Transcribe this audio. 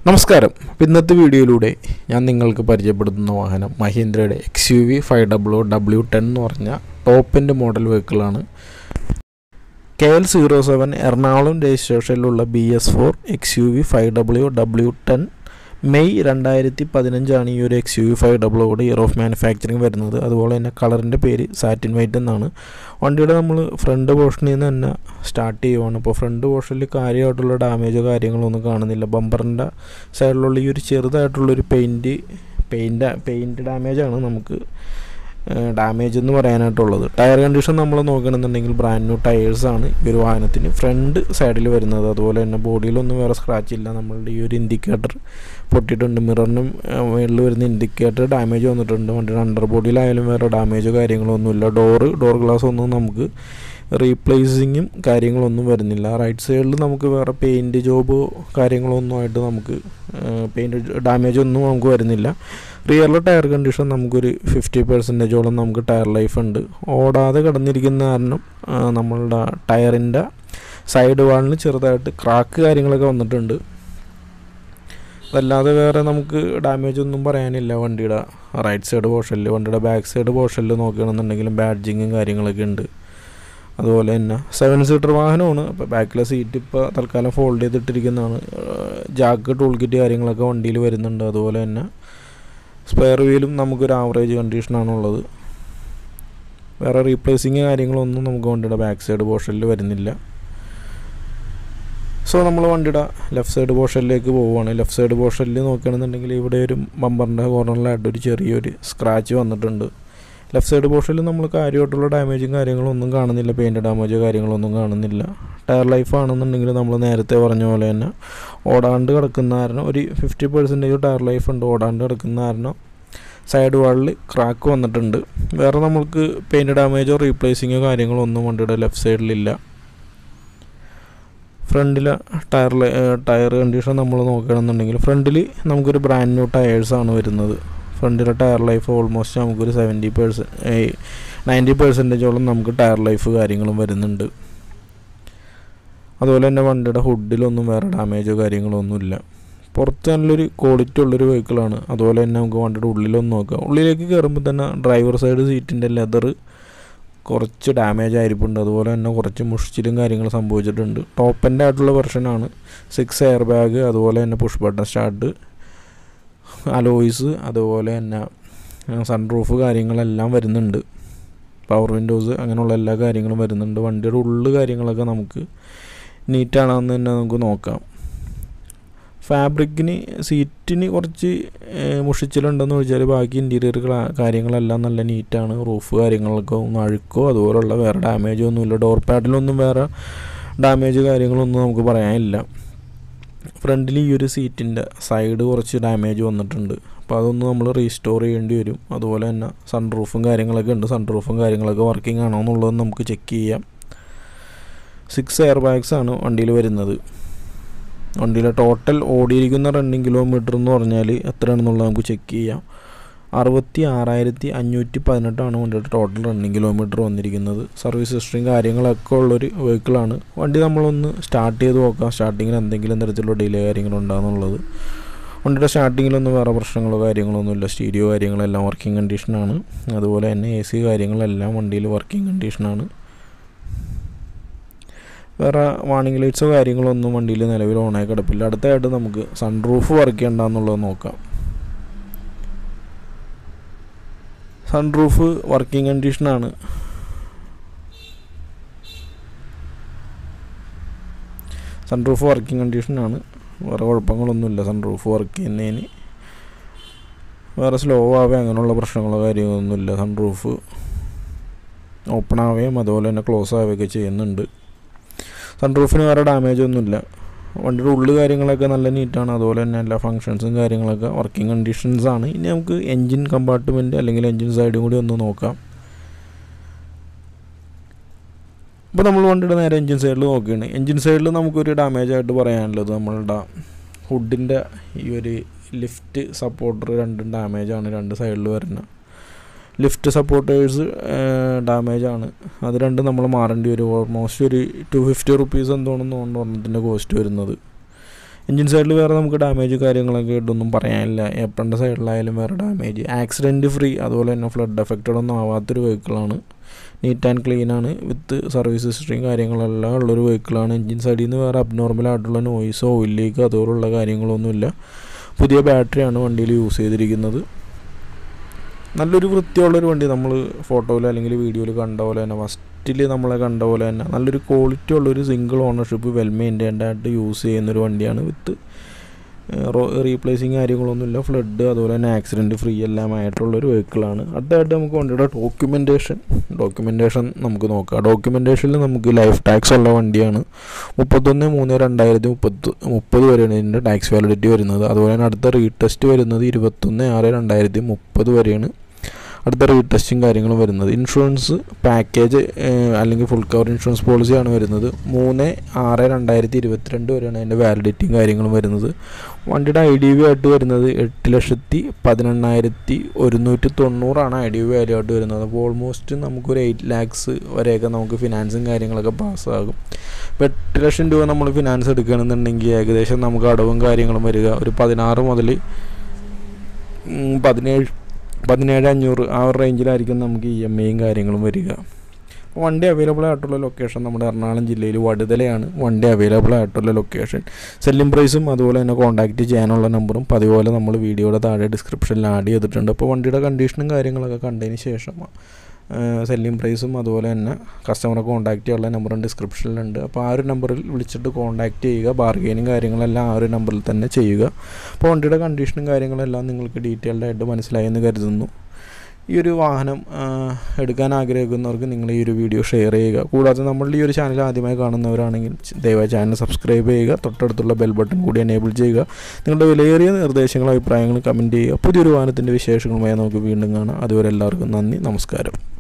നമസ്കാരം അപ്പോൾ ഇന്നത്തെ വീഡിയോയിലൂടെ ഞാൻ നിങ്ങൾക്ക് പരിചയപ്പെടുത്തുന്ന വാഹനം മഹീന്ദ്രയുടെ X U V five W W ten എന്ന് പറഞ്ഞ ടോപ്പിൻ്റെ മോഡൽ വെഹിക്കിളാണ് K L zero seven Ernakulam രജിസ്ട്രേഷനിലുള്ള B S four X U V five W W ten May രണ്ടായിരത്തി പതിനഞ്ചാണ് ഈ ഒരു എക്സ് യു വി ഫൈവ് ഡബ്ല്യൂടെ ഇയർ ഓഫ് മാനുഫാക്ചറിങ് വരുന്നത് അതുപോലെ തന്നെ കളറിൻ്റെ പേര് സാറ്റിൻ വൈറ്റ് എന്നാണ് വണ്ടിയുടെ നമ്മൾ ഫ്രണ്ട് പോർഷനിൽ നിന്ന് തന്നെ സ്റ്റാർട്ട് ചെയ്യുവാണ് ഇപ്പോൾ ഫ്രണ്ട് പോർഷനിൽ കാര്യമായിട്ടുള്ള ഡാമേജോ കാര്യങ്ങളോ ഒന്നും കാണുന്നില്ല ബമ്പറിൻ്റെ സൈഡിലുള്ള ഈ ഒരു ചെറുതായിട്ടുള്ളൊരു പെയിൻറ്റ് പെയിൻ്റ് പെയിൻറ്റ് ഡാമേജാണ് നമുക്ക് ഡാമേജ് എന്ന് പറയാനായിട്ടുള്ളത് ടയർ കണ്ടീഷൻ നമ്മൾ നോക്കുകയാണെന്നുണ്ടെങ്കിൽ ബ്രാൻഡ് ന്യൂ ടയേഴ്സാണ് ഈ ഒരു വാഹനത്തിന് ഫ്രണ്ട് സൈഡിൽ വരുന്നത് അതുപോലെ തന്നെ ബോഡിയിലൊന്നും വേറെ സ്ക്രാച്ച് ഇല്ല നമ്മളുടെ ഈ ഒരു ഇൻഡിക്കേറ്റർ പൊട്ടിയിട്ടുണ്ട് മിററിനും മുകളിൽ വരുന്ന ഇൻഡിക്കേറ്റർ ഡാമേജ് വന്നിട്ടുണ്ട് വണ്ടിയുടെ അണ്ടർ ബോഡിയിലായാലും വേറെ ഡാമേജോ കാര്യങ്ങളോ ഒന്നുമില്ല ഡോറ് ഡോർ ഗ്ലാസ് ഒന്നും നമുക്ക് റീപ്ലേസിങ്ങും കാര്യങ്ങളൊന്നും വരുന്നില്ല റൈറ്റ് സൈഡിൽ നമുക്ക് വേറെ പെയിൻറ്റ് ജോബോ കാര്യങ്ങളൊന്നും ആയിട്ട് നമുക്ക് പെയിൻറ്റ് ഡാമേജ് ഒന്നും നമുക്ക് വരുന്നില്ല റിയറിലെ ടയർ കണ്ടീഷൻ നമുക്കൊരു ഫിഫ്റ്റി പെർസെൻറ്റേജോളം നമുക്ക് ടയർ ലൈഫ് ഉണ്ട് ഓടാതെ കിടന്നിരിക്കുന്ന കാരണം നമ്മളുടെ ടയറിൻ്റെ സൈഡ് വാളിന് ചെറുതായിട്ട് ക്രാക്ക് കാര്യങ്ങളൊക്കെ വന്നിട്ടുണ്ട് അതല്ലാതെ വേറെ നമുക്ക് ഡാമേജ് ഒന്നും പറയാനില്ല വണ്ടിയുടെ റൈറ്റ് സൈഡ് പോർഷനിൽ വണ്ടിയുടെ ബാക്ക് സൈഡ് പോർഷനിൽ നോക്കുകയാണെന്നുണ്ടെങ്കിലും ബാഡ്ജിങ്ങും കാര്യങ്ങളൊക്കെ ഉണ്ട് അതുപോലെ തന്നെ സെവൻ സീറ്റർ വാഹനമാണ് അപ്പോൾ ബാക്കിലെ സീറ്റ് ഇപ്പോൾ തൽക്കാലം ഫോൾഡ് ചെയ്തിട്ടിരിക്കുന്നതാണ് ജാക്ക് ടൂൾ കിറ്റ് കാര്യങ്ങളൊക്കെ വണ്ടിയിൽ വരുന്നുണ്ട് അതുപോലെ തന്നെ സ്പെയർ വീലും നമുക്കൊരു ആവറേജ് കണ്ടീഷനാണുള്ളത് വേറെ റീപ്ലേസിങ് കാര്യങ്ങളൊന്നും നമുക്ക് വണ്ടിയുടെ ബാക്ക് സൈഡ് പോർഷനിൽ വരുന്നില്ല സോ നമ്മൾ വണ്ടിയുടെ ലെഫ്റ്റ് സൈഡ് പോർഷനിലേക്ക് പോവുകയാണ് ലെഫ്റ്റ് സൈഡ് പോർഷനിൽ നോക്കുകയാണെന്നുണ്ടെങ്കിൽ ഇവിടെ ഒരു ബമ്പറിൻ്റെ കോർണറിലായിട്ട് ഒരു ചെറിയൊരു സ്ക്രാച്ച് വന്നിട്ടുണ്ട് ലെഫ്റ്റ് സൈഡ് പോർഷനിൽ നമ്മൾ കാര്യമായിട്ടുള്ള ഡാമേജും കാര്യങ്ങളും ഒന്നും കാണുന്നില്ല പെയിൻറ്റ് ഡാമേജോ കാര്യങ്ങളൊന്നും കാണുന്നില്ല ടയർ ലൈഫ് ആണെന്നുണ്ടെങ്കിൽ നമ്മൾ നേരത്തെ പറഞ്ഞ പോലെ തന്നെ ഓടാണ്ട് കിടക്കുന്ന കാരണം ഒരു ഫിഫ്റ്റി പെർസെൻറ്റേജ് ടയർ ലൈഫ് ഉണ്ട് ഓടാണ്ട് കിടക്കുന്ന കാരണം സൈഡ് വാളിൽ ക്രാക്ക് വന്നിട്ടുണ്ട് വേറെ നമുക്ക് പെയിൻറ്റ് ഡാമേജോ റീപ്ലേസിങ്ങോ കാര്യങ്ങളോ ഒന്നും വണ്ടിയുടെ ലെഫ്റ്റ് സൈഡിലില്ല ഫ്രണ്ടിലെ ടയർ ടയർ കണ്ടീഷൻ നമ്മൾ നോക്കുകയാണെന്നുണ്ടെങ്കിൽ ഫ്രണ്ടിൽ നമുക്കൊരു ബ്രാൻഡ് ന്യൂ ടയേഴ്സാണ് വരുന്നത് ഫ്രണ്ടിലെ ടയർ ലൈഫ് ഓൾമോസ്റ്റ് നമുക്കൊരു സെവൻറ്റി പേഴ്സെൻറ്റ് നയൻറ്റി പെർസെൻറ്റേജോളം നമുക്ക് ടയർ ലൈഫ് കാര്യങ്ങളും വരുന്നുണ്ട് അതുപോലെ തന്നെ വണ്ടിയുടെ ഹുഡിലൊന്നും വേറെ ഡാമേജോ കാര്യങ്ങളോ ഒന്നുമില്ല പുറത്ത് നല്ലൊരു ക്വാളിറ്റി ഉള്ളൊരു വെഹിക്കിളാണ് അതുപോലെ തന്നെ നമുക്ക് വണ്ടിയുടെ ഉള്ളിലൊന്ന് നോക്കാം ഉള്ളിലേക്ക് കയറുമ്പോൾ തന്നെ ഡ്രൈവർ സൈഡ് സീറ്റിൻ്റെ ലെതർ കുറച്ച് ഡാമേജ് ആയിരിപ്പുണ്ട് അതുപോലെ തന്നെ കുറച്ച് മുഷിച്ചിലും കാര്യങ്ങൾ സംഭവിച്ചിട്ടുണ്ട് ടോപ്പ് എൻഡ് ആയിട്ടുള്ള വെർഷനാണ് സിക്സ് എയർ ബാഗ് അതുപോലെ തന്നെ പുഷ് ബട്ടൺ സ്റ്റാർട്ട് അലോയ്സ് അതുപോലെ തന്നെ സൺറൂഫ് കാര്യങ്ങളെല്ലാം വരുന്നുണ്ട് പവർ വിൻഡോസ് അങ്ങനെയുള്ള എല്ലാ കാര്യങ്ങളും വരുന്നുണ്ട് വണ്ടിയുടെ ഉള്ളു കാര്യങ്ങളൊക്കെ നമുക്ക് നീറ്റാണെന്ന് തന്നെ നമുക്ക് നോക്കാം ഫാബ്രിക്കിന് സീറ്റിന് കുറച്ച് മുഷിച്ചിലുണ്ടെന്ന് ചോദിച്ചാൽ ബാക്കി ഇൻറ്റീരിയർ കാര്യങ്ങളെല്ലാം നല്ല നീറ്റാണ് റൂഫ് കാര്യങ്ങളൊക്കെ ഒന്നും അഴുക്കോ അതുപോലുള്ള വേറെ ഡാമേജോ ഒന്നുമില്ല ഡോർ പാഡിലൊന്നും വേറെ ഡാമേജ് കാര്യങ്ങളൊന്നും നമുക്ക് പറയാനില്ല ഫ്രണ്ടിൽ ഈ ഒരു സീറ്റിൻ്റെ സൈഡ് കുറച്ച് ഡാമേജ് വന്നിട്ടുണ്ട് അപ്പോൾ അതൊന്ന് നമ്മൾ റീസ്റ്റോർ ചെയ്യേണ്ടി വരും അതുപോലെ തന്നെ സൺറൂഫും കാര്യങ്ങളൊക്കെ ഉണ്ട് സൺറൂഫും കാര്യങ്ങളൊക്കെ വർക്കിംഗ് ആണോ എന്നുള്ളത് നമുക്ക് ചെക്ക് ചെയ്യാം സിക്സ് എയർ ബാഗ്സ് ആണ് വണ്ടിയിൽ വരുന്നത് വണ്ടിയിലെ ടോട്ടൽ ഓടിയിരിക്കുന്ന റണ്ണിങ് കിലോമീറ്റർ എന്ന് പറഞ്ഞാൽ എത്രയാണെന്നുള്ളത് നമുക്ക് ചെക്ക് ചെയ്യാം അറുപത്തി ആറായിരത്തി അഞ്ഞൂറ്റി പതിനെട്ടാണ് വണ്ടിയുടെ ടോട്ടൽ റണ്ണിങ് കിലോമീറ്റർ വന്നിരിക്കുന്നത് സർവീസ് ഹിസ്റ്ററിയും കാര്യങ്ങളൊക്കെ ഉള്ളൊരു വെഹിക്കിളാണ് വണ്ടി നമ്മളൊന്ന് സ്റ്റാർട്ട് ചെയ്ത് നോക്കാം സ്റ്റാർട്ടിങ്ങിൽ എന്തെങ്കിലും തരത്തിലുള്ള ഡിലേ കാര്യങ്ങളുണ്ടാകുന്നുള്ളത് വണ്ടിയുടെ സ്റ്റാർട്ടിങ്ങിലൊന്നും വേറെ പ്രശ്നങ്ങളോ കാര്യങ്ങളോ ഒന്നുമില്ല സ്റ്റീരിയോ കാര്യങ്ങളെല്ലാം വർക്കിംഗ് കണ്ടീഷനാണ് അതുപോലെ തന്നെ എ സി കാര്യങ്ങളെല്ലാം വണ്ടിയിൽ വർക്കിംഗ് കണ്ടീഷനാണ് വേറെ വാണിംഗ് ലൈറ്റ്സോ കാര്യങ്ങളോ ഒന്നും വണ്ടിയിൽ നിലവിൽ ഓണായി കിടപ്പില്ല അടുത്തായിട്ട് നമുക്ക് സൺറൂഫ് വർക്ക് ചെയ്യണ്ടെന്നുള്ളത് നോക്കാം സൺറൂഫ് വർക്കിംഗ് കണ്ടീഷനാണ് സൺറൂഫ് വർക്കിംഗ് കണ്ടീഷനാണ് വേറെ കുഴപ്പങ്ങളൊന്നുമില്ല സൺറൂഫ് വർക്ക് ചെയ്യുന്നതിന് വേറെ സ്ലോ ആവുക അങ്ങനെയുള്ള പ്രശ്നങ്ങളോ കാര്യങ്ങളൊന്നുമില്ല സൺറൂഫ് ഓപ്പൺ ആവുകയും അതുപോലെ തന്നെ ക്ലോസ് ആവുകയൊക്കെ ചെയ്യുന്നുണ്ട് സൺറൂഫിന് വേറെ ഡാമേജ് ഒന്നുമില്ല വണ്ടിയുടെ ഉള്ളു കാര്യങ്ങളൊക്കെ നല്ല നീറ്റാണ് അതുപോലെ തന്നെ എല്ലാ ഫങ്ഷൻസും കാര്യങ്ങളൊക്കെ വർക്കിംഗ് കണ്ടീഷൻസ് ആണ് ഇനി നമുക്ക് എൻജിൻ കമ്പാർട്ട്മെൻറ്റ് അല്ലെങ്കിൽ എൻജിൻ സൈഡും കൂടി ഒന്ന് നോക്കാം ഇപ്പോൾ നമ്മൾ വണ്ടിയുടെ നേരെ എൻജിൻ സൈഡിൽ നോക്കുകയാണ് എൻജിൻ സൈഡിൽ നമുക്കൊരു ഡാമേജ് ആയിട്ട് പറയാനുള്ളത് നമ്മളുടെ ഹുഡിൻ്റെ ഈ ഒരു ലിഫ്റ്റ് സപ്പോർട്ടർ രണ്ടും ഡാമേജാണ് രണ്ട് സൈഡിൽ വരുന്ന ലിഫ്റ്റ് സപ്പോർട്ടേഴ്സ് ഡാമേജ് ആണ് അത് രണ്ടും നമ്മൾ മാറേണ്ടി വരും ഓൾമോസ്റ്റ് ഒരു ടു ഫിഫ്റ്റി റുപ്പീസ് എന്തോണെന്ന് തോന്നുന്നു ഒരെണ്ണത്തിൻ്റെ കോസ്റ്റ് വരുന്നത് എൻജിൻ സൈഡിൽ വേറെ നമുക്ക് ഡാമേജ് കാര്യങ്ങളൊക്കെ ഇട്ടൊന്നും പറയാനില്ല ഏപ്രിൻ്റെ സൈഡിലായാലും വേറെ ഡാമേജ് ആക്സിഡൻറ്റ് ഫ്രീ അതുപോലെ തന്നെ ഫ്ലഡ് എഫക്റ്റഡ് ഒന്നും ആവാത്തൊരു വെഹിക്കിളാണ് നീറ്റ് ആൻഡ് ക്ലീൻ ആണ് വിത്ത് സർവീസ് ഹിസ്റ്ററിയും കാര്യങ്ങളെല്ലാം ഉള്ളൊരു വെഹിക്കിളാണ് എൻജിൻ സൈഡിൽ നിന്ന് വേറെ അബ്നോർമൽ ആയിട്ടുള്ള നോയ്സോ ഓയിൽ ലീക്കോ അതുപോലുള്ള കാര്യങ്ങളൊന്നുമില്ല പുതിയ ബാറ്ററിയാണ് വണ്ടിയിൽ യൂസ് ചെയ്തിരിക്കുന്നത് നല്ലൊരു വൃത്തിയുള്ളൊരു വണ്ടി നമ്മൾ ഫോട്ടോയിൽ അല്ലെങ്കിൽ വീഡിയോയിൽ കണ്ട പോലെ തന്നെ ഫസ്റ്റിൽ നമ്മളെ കണ്ട പോലെ തന്നെ നല്ലൊരു ക്വാളിറ്റി ഉള്ളൊരു സിംഗിൾ ഓണർഷിപ്പ് വെൽ മെയിൻറ്റൈൻഡ് ആയിട്ട് യൂസ് ചെയ്യുന്നൊരു വണ്ടിയാണ് വിത്ത് റീപ്ലേസിങ് കാര്യങ്ങളൊന്നുമില്ല ഫ്ലഡ് അതുപോലെ തന്നെ ആക്സിഡൻറ്റ് ഫ്രീ എല്ലാം ആയിട്ടുള്ളൊരു വെഹിക്കിളാണ് അടുത്തായിട്ട് നമുക്ക് വണ്ടിയുടെ ഡോക്യുമെൻറ്റേഷൻ ഡോക്യുമെൻറ്റേഷൻ നമുക്ക് നോക്കാം ഡോക്യുമെൻറ്റേഷനിൽ നമുക്ക് ലൈഫ് ടാക്സ് ഉള്ള വണ്ടിയാണ് മുപ്പത്തൊന്ന് മൂന്ന് രണ്ടായിരത്തി മുപ്പത്ത് മുപ്പത് വരെയാണ് ഇതിൻ്റെ ടാക്സ് വാലിഡിറ്റി വരുന്നത് അതുപോലെ തന്നെ അടുത്ത റീടെസ്റ്റ് വരുന്നത് ഇരുപത്തൊന്ന് ആറ് രണ്ടായിരത്തി മുപ്പത് വരെയാണ് അടുത്ത റീടെസ്റ്റും കാര്യങ്ങളും വരുന്നത് ഇൻഷുറൻസ് പാക്കേജ് അല്ലെങ്കിൽ ഫുൾ കവർ ഇൻഷുറൻസ് പോളിസിയാണ് വരുന്നത് മൂന്ന് ആറ് രണ്ടായിരത്തി ഇരുപത്തിരണ്ട് വരെയാണ് അതിൻ്റെ വാലിഡിറ്റിയും കാര്യങ്ങളും വരുന്നത് വണ്ടിയുടെ ഐ ഡി വി ആയിട്ട് വരുന്നത് എട്ട് ലക്ഷത്തി പതിനെണ്ണായിരത്തി ഒരുന്നൂറ്റി തൊണ്ണൂറാണ് ഐ ഡി വി വാല്യൂ ആയിട്ട് വരുന്നത് അപ്പോൾ ഓൾമോസ്റ്റ് നമുക്കൊരു എയ്റ്റ് ലാക്സ് വരെയൊക്കെ നമുക്ക് ഫിനാൻസും കാര്യങ്ങളൊക്കെ പാസ്സാകും ഇപ്പോൾ എട്ട് ലക്ഷം രൂപ നമ്മൾ ഫിനാൻസ് എടുക്കുകയാണെന്നുണ്ടെങ്കിൽ ഏകദേശം നമുക്ക് അടവും കാര്യങ്ങളും വരിക ഒരു പതിനാറ് മുതൽ പതിനേഴ് പതിനേഴ് അഞ്ഞൂറ് ആ ഒരു റേഞ്ചിലായിരിക്കും നമുക്ക് ഇ എം ഐയും കാര്യങ്ങളും വരിക അപ്പോൾ വണ്ടി അവൈലബിൾ ആയിട്ടുള്ള ലൊക്കേഷൻ നമ്മുടെ എറണാകുളം ജില്ലയിൽ വടുതലയാണ് വണ്ടി അവൈലബിൾ ആയിട്ടുള്ള ലൊക്കേഷൻ സെല്ലിംഗ് പ്രൈസും അതുപോലെ തന്നെ കോൺടാക്റ്റ് ചെയ്യാനുള്ള നമ്പറും പതിപോലെ നമ്മൾ വീഡിയോയുടെ താഴെ ഡിസ്ക്രിപ്ഷനിൽ ആഡ് ചെയ്തിട്ടുണ്ട് അപ്പോൾ വണ്ടിയുടെ കണ്ടീഷനും കാര്യങ്ങളൊക്കെ കണ്ടതിന് ശേഷം സെല്ലിംഗ് പ്രൈസും അതുപോലെ തന്നെ കസ്റ്റമറെ കോൺടാക്റ്റ് ചെയ്യാനുള്ള നമ്പറും ഡിസ്ക്രിപ്ഷനിലുണ്ട് അപ്പോൾ ആ ഒരു നമ്പറിൽ വിളിച്ചിട്ട് കോൺടാക്റ്റ് ചെയ്യുക ബാർഗെയിനും കാര്യങ്ങളെല്ലാം ആ ഒരു നമ്പറിൽ തന്നെ ചെയ്യുക അപ്പോൾ വണ്ടിയുടെ കണ്ടീഷനും കാര്യങ്ങളെല്ലാം നിങ്ങൾക്ക് ഡീറ്റെയിൽഡ് ആയിട്ട് മനസ്സിലായെന്ന് കരുതുന്നു ഈ ഒരു വാഹനം എടുക്കാൻ ആഗ്രഹിക്കുന്നവർക്ക് നിങ്ങൾ ഈ ഒരു വീഡിയോ ഷെയർ ചെയ്യുക കൂടാതെ നമ്മളുടെ ഈ ഒരു ചാനൽ ആദ്യമായി കാണുന്നവരാണെങ്കിൽ ദയവായി ചാനൽ സബ്സ്ക്രൈബ് ചെയ്യുക തൊട്ടടുത്തുള്ള ബെൽ ബട്ടൺ കൂടി എനേബിൾ ചെയ്യുക നിങ്ങളുടെ വിലയേറിയ നിർദ്ദേശങ്ങളും അഭിപ്രായങ്ങളും കമൻറ്റ് ചെയ്യുക പുതിയൊരു വാഹനത്തിൻ്റെ വിശേഷങ്ങളുമായി നമുക്ക് വീണ്ടും കാണാം അതുവരെ എല്ലാവർക്കും നന്ദി നമസ്കാരം